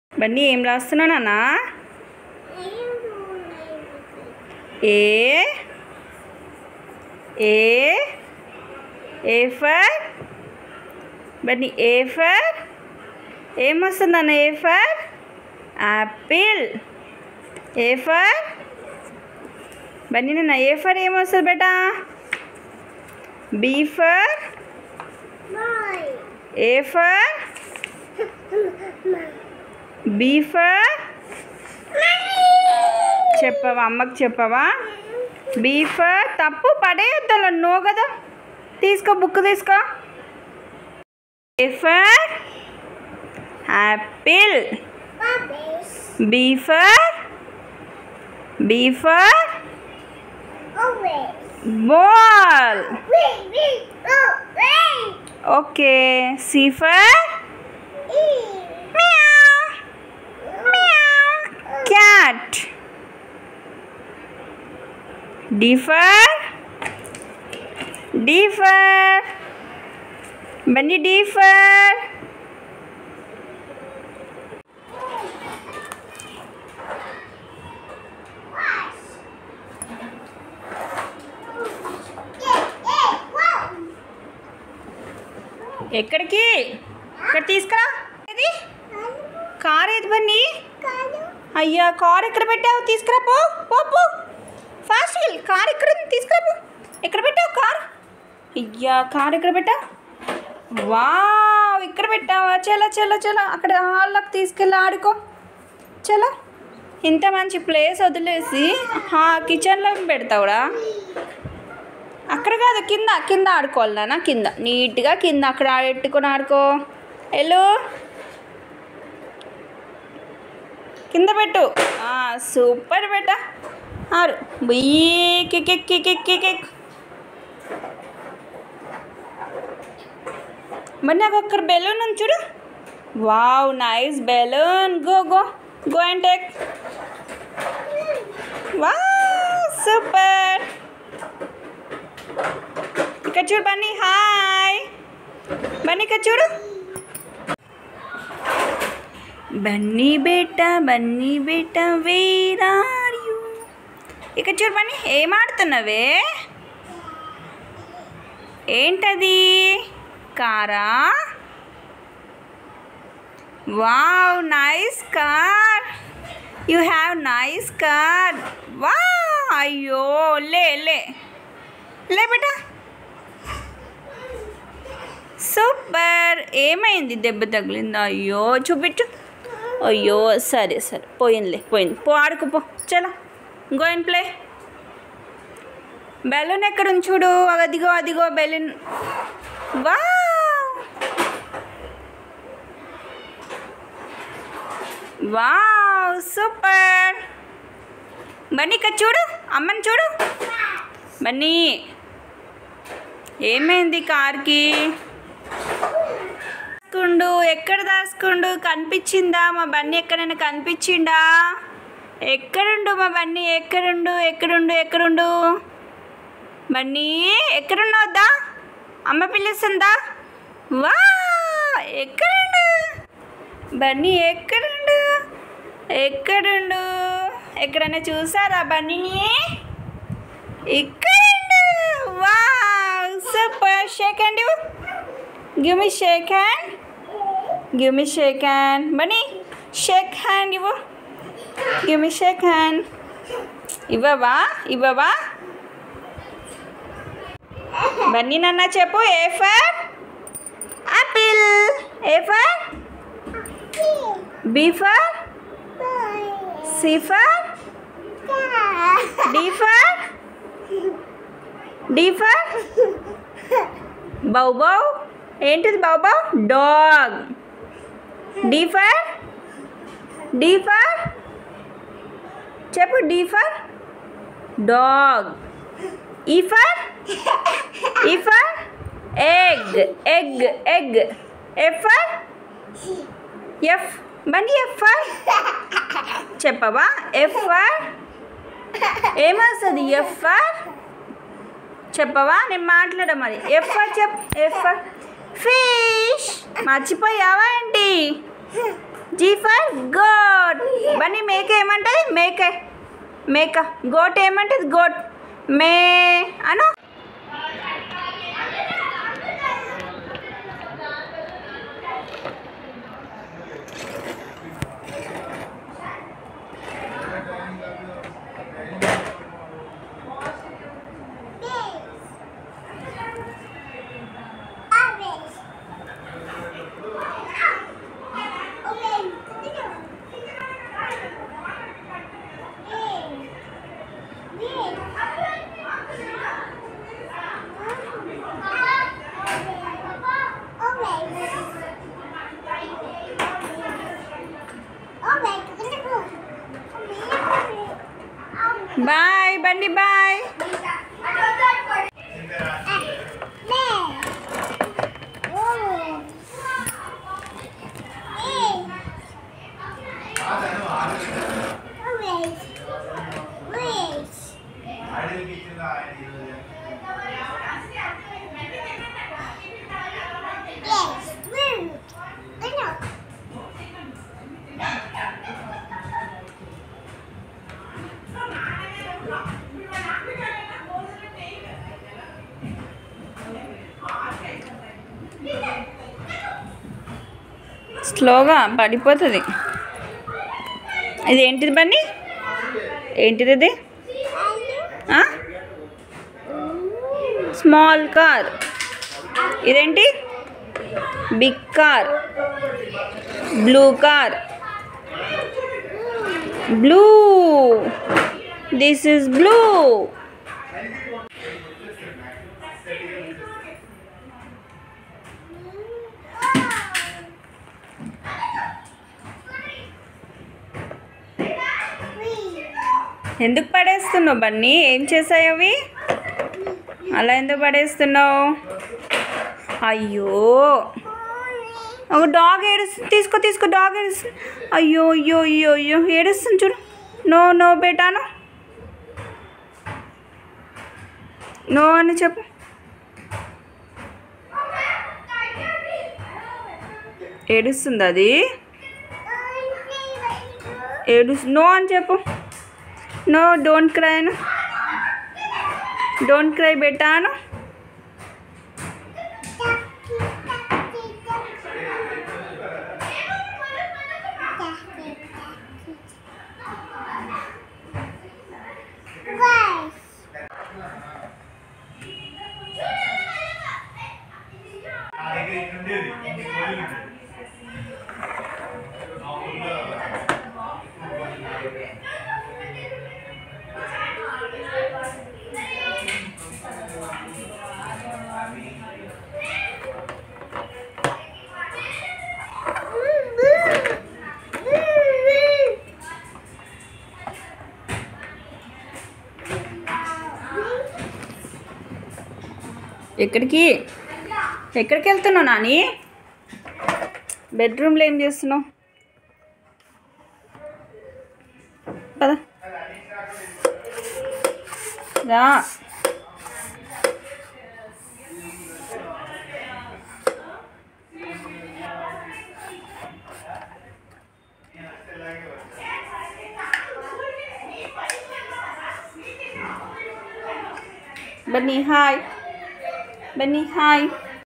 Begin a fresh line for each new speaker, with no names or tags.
బన్నీ ఏం రాస్తున్నావు నాన్న A A A for Bunny A for ఏమొస్తుంది అన్న A for apple A for Bunny నాన్న ఏ ఫర్ ఏమొస్తుంది బేటా B for A for B for చెప్పవా అమ్మకి చెప్పవా బీ ఫర్ తప్పు పడేయొద్దు నో కదా తీసుకో బుక్ తీసుకో A for apple B for B for ball okay C for cat D for D for Bunny D for ఎక్కడికి ఇక్కడ తీసుకురా ఇది కార్ ఏది బన్నీ అయ్యా కార్ ఎక్కడ పెట్టావు తీసుకురా పో పో పో ఫాస్ట్ వెళ్ళు కార్ ఎక్కడ ఉంది తీసుకురా పో ఎక్కడ పెట్టావు కార్ అయ్యా కార్ ఎక్కడ పెట్టావు వావ్ ఇక్కడ పెట్టావా చలో చలో చలో అక్కడ హాల్లోకి తీసుకెళ్ళి ఆడుకో చలో ఇంత మంచి ప్లేస్ వదిలేసి హా కిచెన్లో పెడతావురా అక్కడ కాదు కింద కింద ఆడుకోవాలి నాన్న కింద నీట్గా కింద అక్కడ పెట్టుకొని ఆడుకో వెళ్ళు కింద పెట్టు ఆ, సూపర్ బెట్ట ఆరు బుయ్యి kick kick kick kick kick kick మరి నాకు అక్కడ బెలూన్ ఉంది చూడు wow nice balloon go go go and take wow super ఇక్కడ చూడు బన్నీ హాయ్ బన్నీ ఇక్కడ చూడు బన్నీ బేట బన్నీ బేట వేర్ యూ ఇక్కడ చూడు బన్నీ ఏం ఆడుతున్నావే ఏంటది కారా wow nice car you have nice car వా అయ్యో లే లే లే బేటా సూపర్ ఏమైంది దెబ్బ తగిలిందా అయ్యో చూపించు అయ్యో సరే సరే పోయిందిలే పోయింది పో ఆడుకో పో చలో గో అండ్ ప్లే బెలూన్ ఎక్కడ ఉంది చూడు అదిగో అదిగో బెలూన్ వా వావ్ సూపర్ బన్నీ ఇక్కడ చూడు అమ్మని చూడు బన్నీ ఏమైంది కార్కి దాచుకుండు ఎక్కడ దాచుకుండు కనిపించిందా మా బన్నీ ఎక్కడైనా కనిపించిండా ఎక్కడుండు మా బన్నీ ఎక్కడుండు ఎక్కడుండు ఎక్కడుండు బన్నీ ఎక్కడున్నావుదా అమ్మ పిలుస్తుందా వా ఎక్కడుండు బన్నీ ఎక్కడుండు ఎక్కడుండు ఎక్కడైనా చూసారా బన్నీని ఇక్కడుండు వా super shake and give me shake hand give me shake hand Bunny shake hand ఇవ్వు గివ్ మీ షేక్ హ్యాండ్ ఇవ్వవా ఇవ్వవా బన్నీ నన్న చెప్పు A for apple A for B for C for D for D for bow bow ఏంటిది bow bow dog D for D for చెప్పు D for dog E for E for egg egg egg F for F బండి F for చెప్పవా F for ఏమొస్తుంది F for చెప్పవా నేను మాట్లాడ మరి F చెప్ ఎఫ్ ఫిష్ మర్చిపోయావా ఏంటి జీ ఫర్ గోట్ బన్నీ మేక ఏమంటది మేక మేక గోట్ ఏమంటది గోట్ మే అను బాయ్ బండి బాయ్
Yes, blue. Look.
స్లోగా పడిపోతుంది ఇది ఏంటిది బండి ఏంటిది ఇది స్మాల్ కార్ ఇదేంటి big car blue car blue this is blue ఎందుకు పడేస్తున్నావు బన్నీ ఏం చేసాయి అవి అలా ఎందుకు పడేస్తున్నావు అయ్యో ఒక డాగ్ ఏడుస్తుంది తీసుకో తీసుకో డాగ్ ఏడుస్తుంది అయ్యో అయ్యో అయ్యో అయ్యో ఏడుస్తుంది చూడు నో నో బేటాను నో అని చెప్పు ఏడుస్తుంది అది ఏడు నో అని చెప్పు నో డోంట్ క్రై అను డోంట్ క్రై బెటాను ఎక్కడికి ఎక్కడికి వెళ్తున్నావు నాని బెడ్రూమ్లో ఏం చేస్తున్నావు పద రా బన్నీ హాయ్ బన్నీ హాయ్